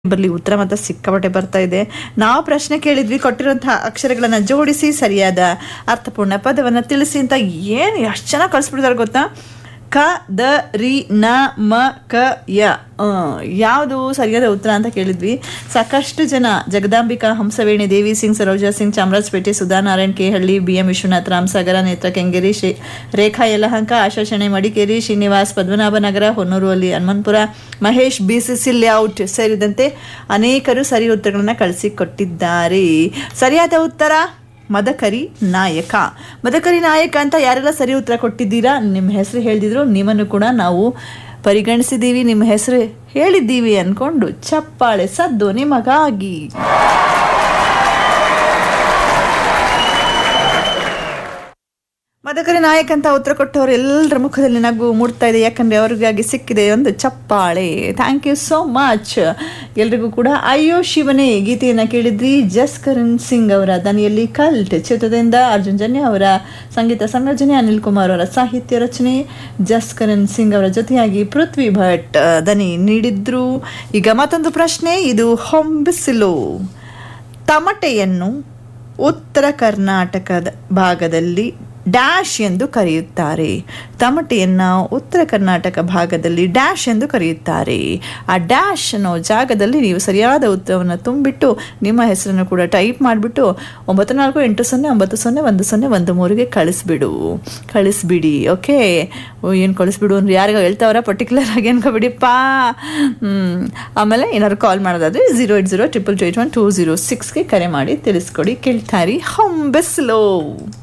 ಬರಲಿ ಉತ್ತರ ಮಾತ್ರ ಸಿಕ್ಕಾಪಟ್ಟೆ ಬರ್ತಾ ಇದೆ ನಾವು ಪ್ರಶ್ನೆ ಕೇಳಿದ್ವಿ ಕೊಟ್ಟಿರುವಂತಹ ಅಕ್ಷರಗಳನ್ನ ಜೋಡಿಸಿ ಸರಿಯಾದ ಅರ್ಥಪೂರ್ಣ ಪದವನ್ನ ತಿಳಿಸಿ ಅಂತ ಏನು ಎಷ್ಟು ಚೆನ್ನಾಗಿ ಕಳಿಸ್ಬಿಡ್ತಾರೆ ಗೊತ್ತಾ ಕ ದ ರಿ ನ ಮ ಕ ಯ ಯಾವುದು ಸರಿಯಾದ ಉತ್ತರ ಅಂತ ಕೇಳಿದ್ವಿ ಸಾಕಷ್ಟು ಜನ ಜಗದಾಂಬಿಕಾ ಹಂಸವೇಣಿ ದೇವಿ ಸಿಂಗ್ ಸರೋಜಾ ಸಿಂಗ್ ಚಾಮರಾಜಪೇಟೆ ಸುಧಾನಾರಾಯಣ್ ಕೆಹಳ್ಳಿ ಬಿ ಎಂ ವಿಶ್ವನಾಥ್ ರಾಮಸಾಗರ ನೇತ್ರ ಕೆಂಗೇರಿ ಶ್ರೀ ರೇಖಾ ಯಲಹಂಕ ಆಶಾ ಶೆಣೆ ಮಡಿಕೇರಿ ಶ್ರೀನಿವಾಸ್ ಪದ್ಮನಾಭನಗರ ಹೊನ್ನೂರು ಅಲ್ಲಿ Hanumanthapura Mahesh B C C layout ಸೇರಿದಂತೆ ಅನೇಕರು ಸರಿ ಉತ್ತರಗಳನ್ನು ಕಳಿಸಿಕೊಟ್ಟಿದ್ದಾರೆ ಸರಿಯಾದ ಉತ್ತರ ಮದಕರಿ ನಾಯಕ ಮದಕರಿ ನಾಯಕ ಅಂತ ಯಾರೆಲ್ಲ ಸರಿ ಉತ್ತರ ಕೊಟ್ಟಿದ್ದೀರಾ ನಿಮ್ಮ ಹೆಸರು ಹೇಳಿದ್ರು ನಿಮ್ಮನ್ನು ಕೂಡ ನಾವು ಪರಿಗಣಿಸಿದ್ದೀವಿ ನಿಮ್ಮ ಹೆಸರು ಹೇಳಿದ್ದೀವಿ ಅನ್ಕೊಂಡು ಚಪ್ಪಾಳೆ ಸದ್ದು ನಿಮಗಾಗಿ ಮದಕರಿ ನಾಯಕ್ ಅಂತ ಉತ್ತರ ಕೊಟ್ಟವರು ಎಲ್ಲರ ಮುಖದಲ್ಲಿ ನಗು ಮೂಡ್ತಾ ಇದೆ ಯಾಕಂದ್ರೆ ಅವ್ರಿಗಾಗಿ ಸಿಕ್ಕಿದೆ ಒಂದು ಚಪ್ಪಾಳೆ ಥ್ಯಾಂಕ್ ಯು ಸೋ ಮಚ್ ಎಲ್ರಿಗೂ ಕೂಡ ಅಯ್ಯೋ ಶಿವನೇ ಗೀತೆಯನ್ನು ಕೇಳಿದ್ರಿ ಜಸ್ಕರಣ್ ಸಿಂಗ್ ಅವರ ದನಿಯಲ್ಲಿ ಕಲ್ಟ್ ಚಿತ್ರದಿಂದ ಅರ್ಜುನ್ ಜನ್ಯ ಅವರ ಸಂಗೀತ ಸಂರಚನೆ ಅನಿಲ್ ಕುಮಾರ್ ಅವರ ಸಾಹಿತ್ಯ ರಚನೆ ಜಸ್ಕರಣ್ ಸಿಂಗ್ ಅವರ ಜೊತೆಯಾಗಿ ಪೃಥ್ವಿ ಭಟ್ ದನಿ ನೀಡಿದ್ರು ಈಗ ಮತ್ತೊಂದು ಪ್ರಶ್ನೆ ಇದು ಹೊಂಬಿಸಿಲು ತಮಟೆಯನ್ನು ಉತ್ತರ ಕರ್ನಾಟಕದ ಭಾಗದಲ್ಲಿ ಡ್ಯಾಶ್ ಎಂದು ಕರೆಯುತ್ತಾರೆ ತಮಟೆಯನ್ನು ಉತ್ತರ ಕರ್ನಾಟಕ ಭಾಗದಲ್ಲಿ ಡ್ಯಾಶ್ ಎಂದು ಕರೆಯುತ್ತಾರೆ ಆ ಡ್ಯಾಶ್ ಅನ್ನೋ ಜಾಗದಲ್ಲಿ ನೀವು ಸರಿಯಾದ ಉತ್ತರವನ್ನು ತುಂಬಿಟ್ಟು ನಿಮ್ಮ ಹೆಸರನ್ನು ಕೂಡ ಟೈಪ್ ಮಾಡಿಬಿಟ್ಟು ಒಂಬತ್ತು ನಾಲ್ಕು ಎಂಟು ಸೊನ್ನೆ ಒಂಬತ್ತು ಸೊನ್ನೆ ಒಂದು ಸೊನ್ನೆ ಒಂದು ಮೂರಿಗೆ ಕಳಿಸ್ಬಿಡು ಕಳಿಸ್ಬಿಡಿ ಓಕೆ ಏನು ಕಳಿಸ್ಬಿಡು ಅಂದ್ರೆ ಯಾರಿಗ ಹೇಳ್ತಾವ್ರ ಪರ್ಟಿಕ್ಯುಲರ್ ಆಗಿ ಅನ್ಕೋಬಿಡಿಪ್ಪ ಆಮೇಲೆ ಏನಾದ್ರು ಕಾಲ್ ಮಾಡೋದಾದ್ರೆ zero eight zero triple two eight one two zero ಸಿಕ್ಸ್ಗೆ ಕರೆ ಮಾಡಿ ತಿಳಿಸ್ಕೊಡಿ ಕೇಳ್ತಾರಿ ಹೊಂಬೆಸ್ಲೋ